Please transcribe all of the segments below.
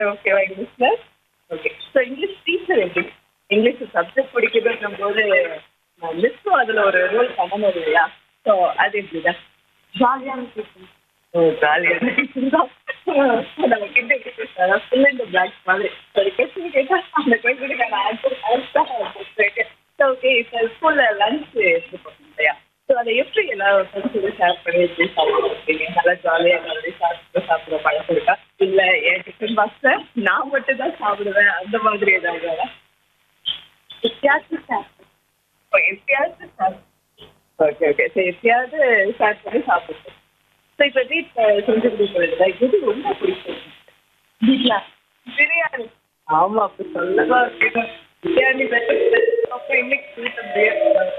ஓகேவா இங்கிலீஷ்ல okay so English teacher எப்படி இங்கிலீஷ் சப்ஜெக்ட் பிடிக்குதுன்னும் போது மிஸ்ஸும் அதில் ஒரு ரோல் பண்ணணும் இல்லையா ஸோ அது எப்படிதான் ஜாலியான டீச்சர் ஓ ஜாலியாக நம்ம கிட்ட கிட்ட ஃபுல் இந்த பிளாக் மாதிரி ஒரு கொஸ்டின் கேட்டால் அந்த கொஸ்டினுக்கான ஆன்சர் கரெக்டாக ஸோ ஓகே இப்போ ஸ்கூலில் லஞ்ச் எடுத்து போகணும் இல்லையா ஸோ அதை எப்படி எல்லாரும் ஃப்ரெண்ட்ஸோட ஷேர் பண்ணி எப்படி சாப்பிடுவீங்க நல்லா ஜாலியாக மாதிரி சாப்பிட்டு சாப்பிட்ற பழக்கம் இருக்கா இல்லை என் டிஃபன் பாக்ஸில் நான் மட்டும் தான் சாப்பிடுவேன் அந்த மாதிரி ஏதாவது எப்பயாச்சும் சார் ஓ எப்பயாவது ஓகே ஓகே சரி எப்பயாவது ஷேர் பண்ணி சாப்பிடுவோம் ஸோ இப்போ வீட்டில் செஞ்சு கொடுக்குறது இது ரொம்ப பிடிக்கும் வீட்டில் பிரியாணி ஆமா அப்படி சொல்லவா இருக்கணும் பிரியாணி அப்புறம் இன்னைக்கு வீட்டு பிரியாணி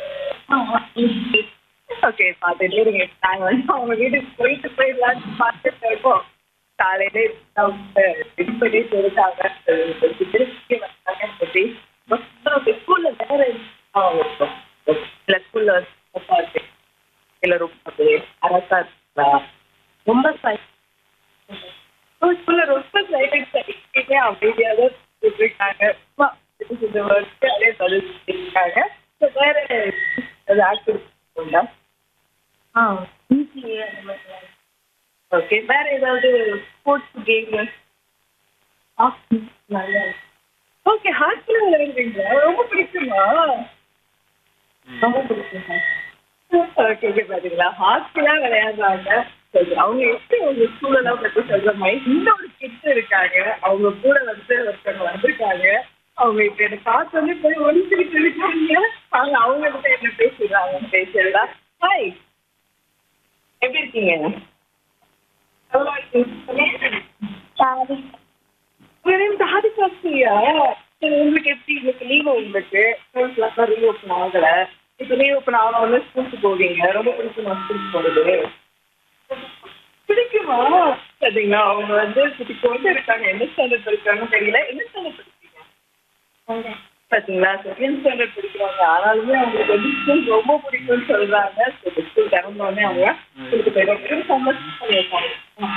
ஓகே பார்த்துட்டே இருங்க நாங்கள் வந்து அவங்க வீட்டுக்கு போயிட்டு போயிடலான்னு பார்த்துட்டு இருக்கோம் காலையிலே இது பண்ணி சொல்லிட்டாங்க திருப்பி வந்தாங்க சொல்லி ஸ்கூல்ல வேற இல்லை ஸ்கூல்ல தப்பா இருக்கு இல்லை ரொம்ப அரசா இருக்கா ரொம்ப சை- ஸ்கூல்ல ரொம்ப சைலண்ட் ஆகிட்டே அமைதியாக தான் இருக்காங்க சும்மா இந்த ஒர்க்கு அதே பதில் இருக்காங்க ஸோ வேற ஏதாவது ஆக்டிவிட்டி உண்டா ஆ ஈஸியே அந்த மாதிரி ஓகே வேற ஏதாவது ஸ்போர்ட்ஸ் கேம் ஆஃப்டர்நூன் நல்லா இருக்கும் ஓகே ஹாஸ்டல் விளையாடுறீங்களா ரொம்ப பிடிக்குமா ரொம்ப பிடிக்கும் சார் ஓகே ஓகே பாத்தீங்களா ஹாஸ்டலா விளையாடுறாங்க சரி, அவங்க எப்படி அவங்க ஸ்கூலெல்லாம் பத்தி சொல்ற மாதிரி இன்னொரு கிட்ஸ் இருக்காங்க அவங்க கூட வந்து ஒருத்தவங்க வந்திருக்காங்க அவங்க இப்ப என்ன பார்த்தோன்னே போய் ஒழிச்சுக்கிட்டு இருக்காங்க அவங்க அவங்க கிட்ட என்ன பேசுறாங்க பேசுறதா ஹாய் எப்படி இருக்கீங்க நல்லா இருக்கீங்க சாரி உங்க நேம் தாதி சாஸ்திரியா சரி உங்களுக்கு எப்படி இன்னைக்கு லீவு உங்களுக்கு ஸ்கூல்ஸ்லாம் ரீ ஓப்பன் ஆகல இப்போ ரீ ஓப்பன் ஆகாம ஸ்கூலுக்கு போவீங்க ரொம்ப பிடிக்குமா ஸ்கூலுக்கு போகிறது பிடிக்குமா சரிங்களா அவங்க வந்து குட்டி கொண்டு இருக்காங்க என்ன ஸ்டாண்டர்ட் படிக்கிறாங்கன்னு தெரியல என்ன ஸ்டாண்டர்ட் படிக்கிறீங்க பார்த்தீங்களா செகண்ட் ஸ்டாண்டர்ட் படிக்கிறாங்க ஆனாலுமே அவங்களுக்கு வந்து ஸ்கூல் ரொம்ப பிடிக்கும்னு சொல்றாங்க ஸ்கூல் திறந்தோடனே அவங்க ஸ்கூலுக்கு போயிடுவாங்க சம்மர் பண்ணியிருக்காங்க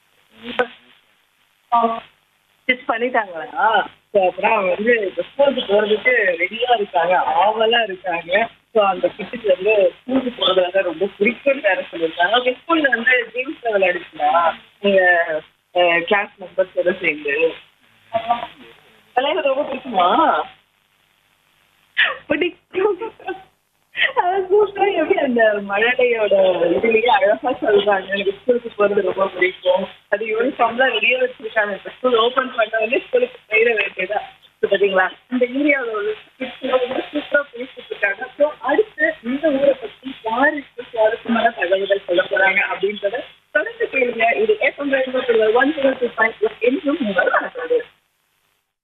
ஸ்டிச் பண்ணிட்டாங்களா ஸோ அப்புறம் அவங்க வந்து இப்போ ஸ்கூலுக்கு போகிறதுக்கு ரெடியாக இருக்காங்க ஆவலாக இருக்காங்க ஸோ அந்த கிட்டுக்கு வந்து ஸ்கூலுக்கு போகிறது வந்து ரொம்ப பிடிக்கும்னு வேற சொல்லியிருக்காங்க ஓகே ஸ்கூலில் வந்து கேம்ஸில் விளையாடுங்களா நீங்கள் கிளாஸ் மெம்பர்ஸோட சேர்ந்து விளையாட ரொம்ப பிடிக்குமா பிடிக்கும் அதான் சூப்பரா எப்படி அந்த மழலையோட இதுலயே அழகா சொல்றாங்க எனக்கு ஸ்கூலுக்கு போறது ரொம்ப பிடிக்கும் அது யூனிஃபார்ம்லாம் ரெடியா வச்சிருக்காங்க இப்போ ஸ்கூல் ஓபன் பண்ண உடனே ஸ்கூலுக்கு போயிட வேண்டியதா பாத்தீங்களா இந்த ஏரியாவில் உள்ள கிட்ஸ்லாம் சூப்பரா பேசிட்டு இருக்காங்க ஸோ அடுத்து இந்த ஊரை பத்தி யாருக்கு சுவாரஸ்யமான தகவல்கள் சொல்ல போறாங்க அப்படின்றத தொடர்ந்து கேளுங்க இது April one zero two five என்றும் உங்கள்